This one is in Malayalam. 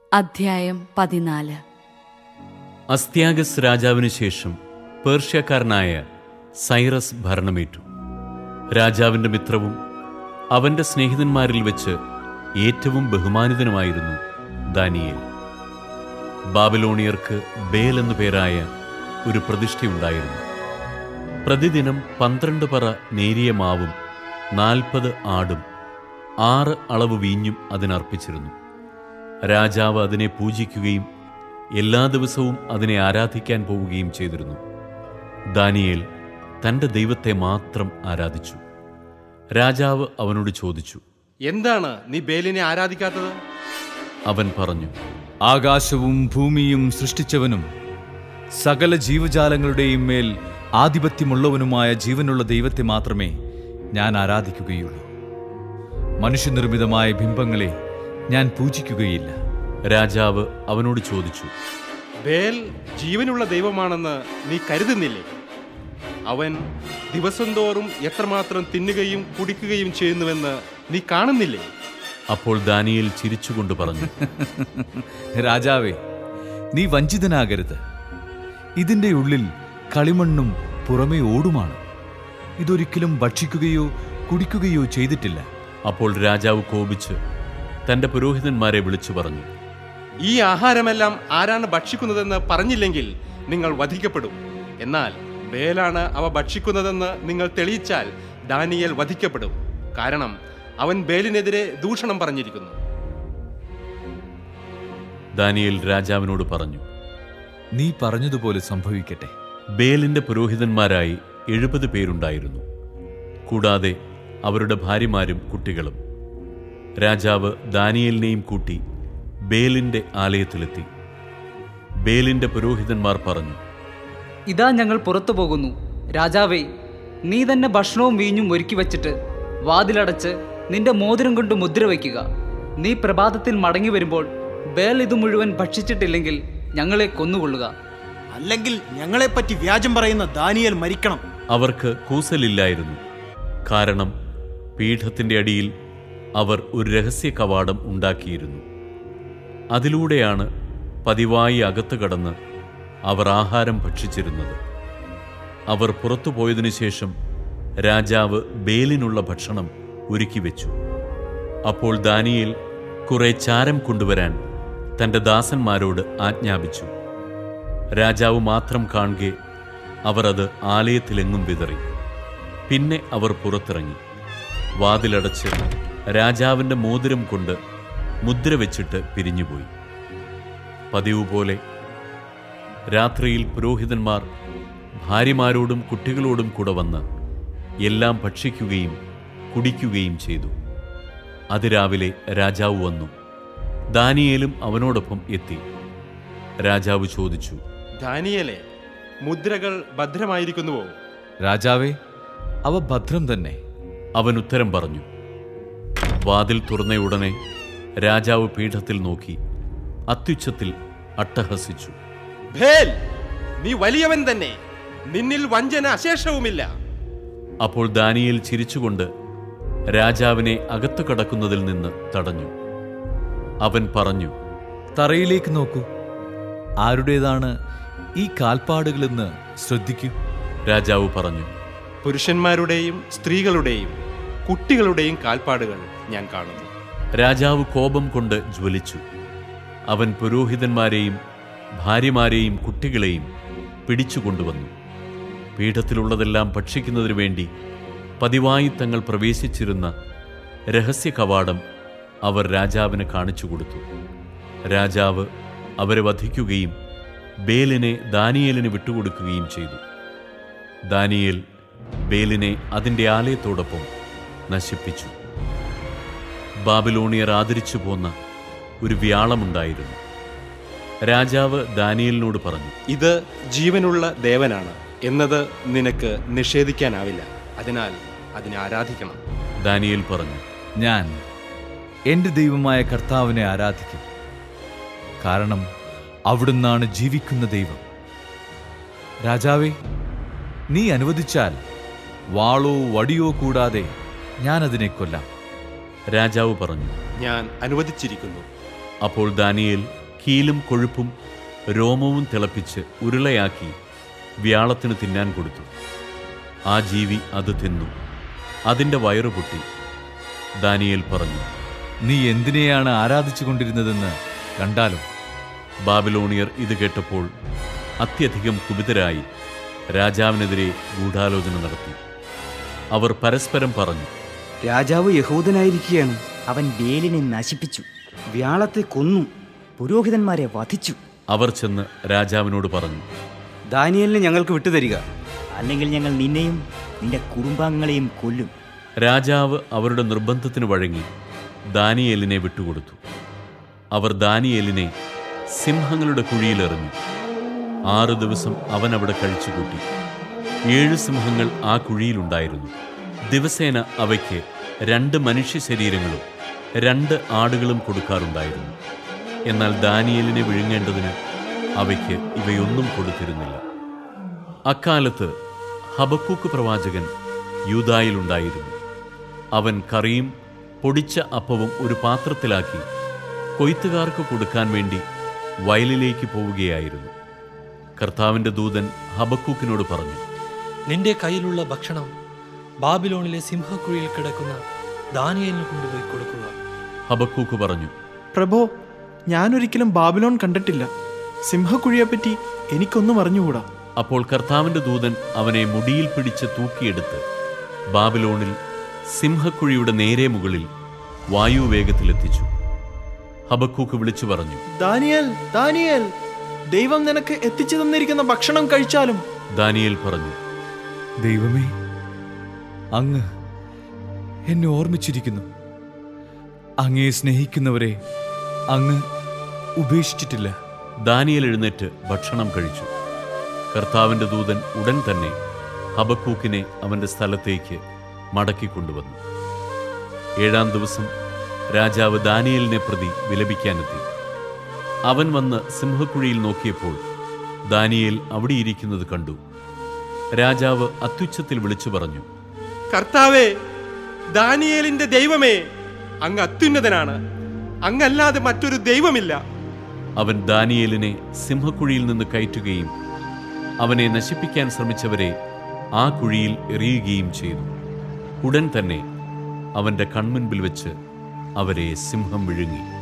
അധ്യായം പതിനാല് അസ്ത്യാഗസ് രാജാവിനു ശേഷം പേർഷ്യക്കാരനായ സൈറസ് ഭരണമേറ്റു രാജാവിന്റെ മിത്രവും അവന്റെ സ്നേഹിതന്മാരിൽ വെച്ച് ഏറ്റവും ബഹുമാനിതനുമായിരുന്നു ദാനിയേൽ ബാബിലോണിയർക്ക് ബേൽ എന്നു പേരായ ഒരു പ്രതിഷ്ഠയുണ്ടായിരുന്നു പ്രതിദിനം പന്ത്രണ്ട് പറ നേരിയ മാവും നാൽപ്പത് ആടും ആറ് അളവ് വീഞ്ഞും അതിനർപ്പിച്ചിരുന്നു രാജാവ് അതിനെ പൂജിക്കുകയും എല്ലാ ദിവസവും അതിനെ ആരാധിക്കാൻ പോവുകയും ചെയ്തിരുന്നു ദാനിയേൽ തന്റെ ദൈവത്തെ മാത്രം ആരാധിച്ചു രാജാവ് അവനോട് ചോദിച്ചു എന്താണ് നീ ബേലിനെ ആരാധിക്കാത്തത് അവൻ പറഞ്ഞു ആകാശവും ഭൂമിയും സൃഷ്ടിച്ചവനും സകല ജീവജാലങ്ങളുടെയും മേൽ ആധിപത്യമുള്ളവനുമായ ജീവനുള്ള ദൈവത്തെ മാത്രമേ ഞാൻ ആരാധിക്കുകയുള്ളൂ മനുഷ്യനിർമ്മിതമായ ബിംബങ്ങളെ ഞാൻ പൂജിക്കുകയില്ല രാജാവ് അവനോട് ചോദിച്ചു ബേൽ ജീവനുള്ള ദൈവമാണെന്ന് നീ കരുതുന്നില്ലേ അവൻ ദിവസം തോറും എത്രമാത്രം തിന്നുകയും കുടിക്കുകയും ചെയ്യുന്നുവെന്ന് നീ കാണുന്നില്ലേ അപ്പോൾ ദാനിയേൽ ചിരിച്ചുകൊണ്ട് പറഞ്ഞു രാജാവേ നീ വഞ്ചിതനാകരുത് ഇതിൻ്റെ ഉള്ളിൽ കളിമണ്ണും പുറമേ ഓടുമാണ് ഇതൊരിക്കലും ഭക്ഷിക്കുകയോ കുടിക്കുകയോ ചെയ്തിട്ടില്ല അപ്പോൾ രാജാവ് കോപിച്ച് തന്റെ പുരോഹിതന്മാരെ വിളിച്ചു പറഞ്ഞു ഈ ആഹാരമെല്ലാം ആരാണ് ഭക്ഷിക്കുന്നതെന്ന് പറഞ്ഞില്ലെങ്കിൽ നിങ്ങൾ വധിക്കപ്പെടും എന്നാൽ ബേലാണ് അവ ഭക്ഷിക്കുന്നതെന്ന് നിങ്ങൾ തെളിയിച്ചാൽ ദാനിയേൽ വധിക്കപ്പെടും കാരണം അവൻ ബേലിനെതിരെ ദൂഷണം പറഞ്ഞിരിക്കുന്നു ദാനിയേൽ രാജാവിനോട് പറഞ്ഞു നീ പറഞ്ഞതുപോലെ സംഭവിക്കട്ടെ ബേലിന്റെ പുരോഹിതന്മാരായി എഴുപത് പേരുണ്ടായിരുന്നു കൂടാതെ അവരുടെ ഭാര്യമാരും കുട്ടികളും രാജാവ് ദാനിയേലിനെയും കൂട്ടി ബേലിന്റെ ആലയത്തിലെത്തി ബേലിന്റെ പുരോഹിതന്മാർ പറഞ്ഞു ഇതാ ഞങ്ങൾ പുറത്തു പോകുന്നു രാജാവേ നീ തന്നെ ഭക്ഷണവും വീഞ്ഞും ഒരുക്കി വച്ചിട്ട് വാതിലടച്ച് നിന്റെ മോതിരം കൊണ്ട് മുദ്ര വയ്ക്കുക നീ പ്രഭാതത്തിൽ മടങ്ങി വരുമ്പോൾ ബേൽ ഇത് മുഴുവൻ ഭക്ഷിച്ചിട്ടില്ലെങ്കിൽ ഞങ്ങളെ കൊന്നുകൊള്ളുക അല്ലെങ്കിൽ ഞങ്ങളെപ്പറ്റി വ്യാജം പറയുന്ന ദാനിയേൽ മരിക്കണം അവർക്ക് കൂസലില്ലായിരുന്നു കാരണം പീഠത്തിന്റെ അടിയിൽ അവർ ഒരു രഹസ്യ കവാടം ഉണ്ടാക്കിയിരുന്നു അതിലൂടെയാണ് പതിവായി അകത്ത് കടന്ന് അവർ ആഹാരം ഭക്ഷിച്ചിരുന്നത് അവർ പുറത്തു പോയതിനു ശേഷം രാജാവ് ബേലിനുള്ള ഭക്ഷണം ഒരുക്കി വെച്ചു അപ്പോൾ ദാനിയേൽ കുറെ ചാരം കൊണ്ടുവരാൻ തന്റെ ദാസന്മാരോട് ആജ്ഞാപിച്ചു രാജാവ് മാത്രം കാണുകെ അവർ അത് ആലയത്തിലെങ്ങും വിതറി പിന്നെ അവർ പുറത്തിറങ്ങി വാതിലടച്ച് രാജാവിന്റെ മോതിരം കൊണ്ട് മുദ്ര വെച്ചിട്ട് പിരിഞ്ഞുപോയി പതിവ് പോലെ രാത്രിയിൽ പുരോഹിതന്മാർ ഭാര്യമാരോടും കുട്ടികളോടും കൂടെ വന്ന് എല്ലാം ഭക്ഷിക്കുകയും കുടിക്കുകയും ചെയ്തു അതിരാവിലെ രാജാവ് വന്നു ദാനിയേലും അവനോടൊപ്പം എത്തി രാജാവ് ചോദിച്ചു ദാനിയേലെ മുദ്രകൾ ഭദ്രമായിരിക്കുന്നുവോ രാജാവേ അവ ഭദ്രം തന്നെ അവൻ ഉത്തരം പറഞ്ഞു വാതിൽ തുറന്ന ഉടനെ രാജാവ് പീഠത്തിൽ നോക്കി അത്യുച്ചത്തിൽ അട്ടഹസിച്ചു ഭേൽ നീ വലിയവൻ തന്നെ നിന്നിൽ വഞ്ചന അശേഷവുമില്ല അപ്പോൾ ദാനിയേൽ ചിരിച്ചുകൊണ്ട് രാജാവിനെ അകത്തു കടക്കുന്നതിൽ നിന്ന് തടഞ്ഞു അവൻ പറഞ്ഞു തറയിലേക്ക് നോക്കൂ ആരുടേതാണ് ഈ കാൽപ്പാടുകളെന്ന് ശ്രദ്ധിക്കൂ രാജാവ് പറഞ്ഞു പുരുഷന്മാരുടെയും സ്ത്രീകളുടെയും കുട്ടികളുടെയും കാൽപ്പാടുകൾ ഞാൻ കാണുന്നു രാജാവ് കോപം കൊണ്ട് ജ്വലിച്ചു അവൻ പുരോഹിതന്മാരെയും ഭാര്യമാരെയും കുട്ടികളെയും പിടിച്ചുകൊണ്ടുവന്നു പീഠത്തിലുള്ളതെല്ലാം ഭക്ഷിക്കുന്നതിനു വേണ്ടി പതിവായി തങ്ങൾ പ്രവേശിച്ചിരുന്ന രഹസ്യ കവാടം അവർ രാജാവിന് കാണിച്ചു കൊടുത്തു രാജാവ് അവരെ വധിക്കുകയും ബേലിനെ ദാനിയേലിന് വിട്ടുകൊടുക്കുകയും ചെയ്തു ദാനിയേൽ ബേലിനെ അതിൻ്റെ ആലയത്തോടൊപ്പം നശിപ്പിച്ചു ബാബിലോണിയർ ആദരിച്ചു പോന്ന ഒരു വ്യാളമുണ്ടായിരുന്നു രാജാവ് ദാനിയേലിനോട് പറഞ്ഞു ഇത് ജീവനുള്ള ദേവനാണ് എന്നത് നിനക്ക് നിഷേധിക്കാനാവില്ല അതിനാൽ അതിനെ ആരാധിക്കണം ദാനിയേൽ പറഞ്ഞു ഞാൻ എൻ്റെ ദൈവമായ കർത്താവിനെ ആരാധിക്കും കാരണം അവിടുന്നാണ് ജീവിക്കുന്ന ദൈവം രാജാവേ നീ അനുവദിച്ചാൽ വാളോ വടിയോ കൂടാതെ ഞാൻ അതിനെ കൊല്ലാം രാജാവ് പറഞ്ഞു ഞാൻ അനുവദിച്ചിരിക്കുന്നു അപ്പോൾ ദാനിയേൽ കീലും കൊഴുപ്പും രോമവും തിളപ്പിച്ച് ഉരുളയാക്കി വ്യാളത്തിന് തിന്നാൻ കൊടുത്തു ആ ജീവി അത് തിന്നു അതിൻ്റെ വയറു പൊട്ടി ദാനിയേൽ പറഞ്ഞു നീ എന്തിനെയാണ് ആരാധിച്ചു കൊണ്ടിരുന്നതെന്ന് കണ്ടാലും ബാബിലോണിയർ ഇത് കേട്ടപ്പോൾ അത്യധികം കുപിതരായി രാജാവിനെതിരെ ഗൂഢാലോചന നടത്തി അവർ പരസ്പരം പറഞ്ഞു രാജാവ് യഹൂദനായിരിക്കുകയാണ് അവൻ ബേലിനെ നശിപ്പിച്ചു വ്യാളത്തെ കൊന്നു പുരോഹിതന്മാരെ വധിച്ചു അവർ ചെന്ന് രാജാവിനോട് പറഞ്ഞു ദാനിയലിനെ ഞങ്ങൾക്ക് വിട്ടുതരിക അല്ലെങ്കിൽ ഞങ്ങൾ നിന്നെയും നിന്റെ കുടുംബാംഗങ്ങളെയും കൊല്ലും രാജാവ് അവരുടെ നിർബന്ധത്തിന് വഴങ്ങി ദാനിയേലിനെ വിട്ടുകൊടുത്തു അവർ ദാനിയേലിനെ സിംഹങ്ങളുടെ കുഴിയിലെറിഞ്ഞു ആറ് ദിവസം അവൻ അവിടെ കഴിച്ചുകൂട്ടി ഏഴ് സിംഹങ്ങൾ ആ കുഴിയിലുണ്ടായിരുന്നു ദിവസേന അവയ്ക്ക് രണ്ട് മനുഷ്യ ശരീരങ്ങളും രണ്ട് ആടുകളും കൊടുക്കാറുണ്ടായിരുന്നു എന്നാൽ ദാനിയേലിനെ വിഴുങ്ങേണ്ടതിന് അവയ്ക്ക് ഇവയൊന്നും കൊടുത്തിരുന്നില്ല അക്കാലത്ത് ഹബക്കൂക്ക് പ്രവാചകൻ യൂതായിലുണ്ടായിരുന്നു അവൻ കറിയും പൊടിച്ച അപ്പവും ഒരു പാത്രത്തിലാക്കി കൊയ്ത്തുകാർക്ക് കൊടുക്കാൻ വേണ്ടി വയലിലേക്ക് പോവുകയായിരുന്നു കർത്താവിൻ്റെ ദൂതൻ ഹബക്കൂക്കിനോട് പറഞ്ഞു നിന്റെ കയ്യിലുള്ള ഭക്ഷണം ബാബിലോണിലെ സിംഹക്കുഴിയിൽ കിടക്കുന്ന ദാനിയേലിന് കൊണ്ടുപോയി കൊടുക്കുക ഹബക്കൂക്ക് പറഞ്ഞു പ്രഭോ ഞാനൊരിക്കലും ബാബിലോൺ കണ്ടിട്ടില്ല സിംഹക്കുഴിയെപ്പറ്റി എനിക്കൊന്നും അറിഞ്ഞുകൂടാ അപ്പോൾ കർത്താവിൻ്റെ ദൂതൻ അവനെ മുടിയിൽ പിടിച്ച് തൂക്കിയെടുത്ത് ബാബിലോണിൽ സിംഹക്കുഴിയുടെ നേരെ മുകളിൽ വായുവേഗത്തിലെത്തിച്ചു ഹബക്കൂക്ക് വിളിച്ചു പറഞ്ഞു ദാനിയേൽ ദാനിയേൽ ദൈവം നിനക്ക് എത്തിച്ചു തന്നിരിക്കുന്ന ഭക്ഷണം കഴിച്ചാലും ദാനിയേൽ പറഞ്ഞു ദൈവമേ അങ്ങ് എന്നെ ഓർമ്മിച്ചിരിക്കുന്നു അങ്ങയെ സ്നേഹിക്കുന്നവരെ അങ്ങ് ഉപേക്ഷിച്ചിട്ടില്ല ദാനിയേൽ എഴുന്നേറ്റ് ഭക്ഷണം കഴിച്ചു കർത്താവിൻ്റെ ദൂതൻ ഉടൻ തന്നെ ഹബക്കൂക്കിനെ അവൻ്റെ സ്ഥലത്തേക്ക് മടക്കിക്കൊണ്ടുവന്നു ഏഴാം ദിവസം രാജാവ് ദാനിയേലിനെ പ്രതി വിലപിക്കാനെത്തി അവൻ വന്ന് സിംഹക്കുഴിയിൽ നോക്കിയപ്പോൾ ദാനിയേൽ അവിടെ ഇരിക്കുന്നത് കണ്ടു രാജാവ് അത്യുച്ചത്തിൽ വിളിച്ചു പറഞ്ഞു കർത്താവേ ദാനിയേലിന്റെ ദൈവമേ അങ്ങ് അത്യുന്നതനാണ് അങ്ങല്ലാതെ മറ്റൊരു ദൈവമില്ല അവൻ ദാനിയേലിനെ സിംഹക്കുഴിയിൽ നിന്ന് കയറ്റുകയും അവനെ നശിപ്പിക്കാൻ ശ്രമിച്ചവരെ ആ കുഴിയിൽ എറിയുകയും ചെയ്തു ഉടൻ തന്നെ അവന്റെ കൺമുൻപിൽ വെച്ച് അവരെ സിംഹം വിഴുങ്ങി